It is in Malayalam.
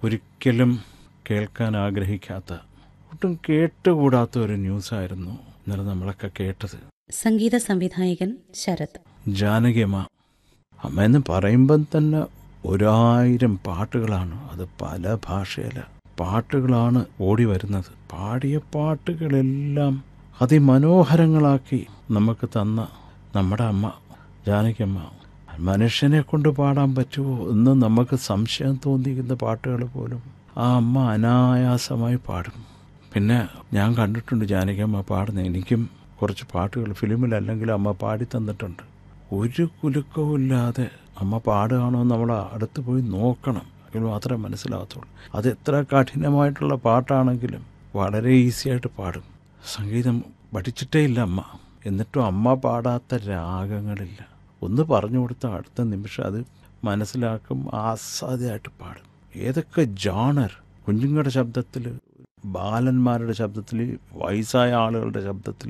ഒരിക്കലും കേൾക്കാൻ ആഗ്രഹിക്കാത്ത ഒട്ടും കേട്ടുകൂടാത്ത ഒരു ന്യൂസായിരുന്നു ഇന്നലെ നമ്മളൊക്കെ കേട്ടത് സംഗീത സംവിധായകൻ ശരത് ജാനകിയമ്മ അമ്മ എന്ന് പറയുമ്പം തന്നെ ഒരായിരം പാട്ടുകളാണ് അത് പല ഭാഷയില പാട്ടുകളാണ് ഓടി വരുന്നത് പാടിയ പാട്ടുകളെല്ലാം അതിമനോഹരങ്ങളാക്കി നമുക്ക് തന്ന നമ്മുടെ അമ്മ ജാനകിയമ്മ മനുഷ്യനെ കൊണ്ട് പാടാൻ പറ്റുമോ എന്ന് നമുക്ക് സംശയം തോന്നിക്കുന്ന പാട്ടുകൾ പോലും ആ അമ്മ അനായാസമായി പാടും പിന്നെ ഞാൻ കണ്ടിട്ടുണ്ട് ജാനകിയമ്മ പാടുന്ന എനിക്കും കുറച്ച് പാട്ടുകൾ ഫിലിമിലല്ലെങ്കിൽ അമ്മ പാടി തന്നിട്ടുണ്ട് ഒരു കുലുക്കവും ഇല്ലാതെ അമ്മ പാടുകയാണോ നമ്മൾ അടുത്ത് പോയി നോക്കണം എങ്കിൽ മാത്രമേ മനസ്സിലാകത്തുള്ളൂ അത് എത്ര കഠിനമായിട്ടുള്ള പാട്ടാണെങ്കിലും വളരെ ഈസി ആയിട്ട് പാടും സംഗീതം പഠിച്ചിട്ടേ ഇല്ല അമ്മ എന്നിട്ടും അമ്മ പാടാത്ത രാഗങ്ങളില്ല ഒന്ന് പറഞ്ഞു കൊടുത്താൽ അടുത്ത നിമിഷം അത് മനസ്സിലാക്കും ആസ്വാദ്യമായിട്ട് പാടും ഏതൊക്കെ ജാണർ കുഞ്ഞുങ്ങളുടെ ശബ്ദത്തിൽ ബാലന്മാരുടെ ശബ്ദത്തിൽ വയസ്സായ ആളുകളുടെ ശബ്ദത്തിൽ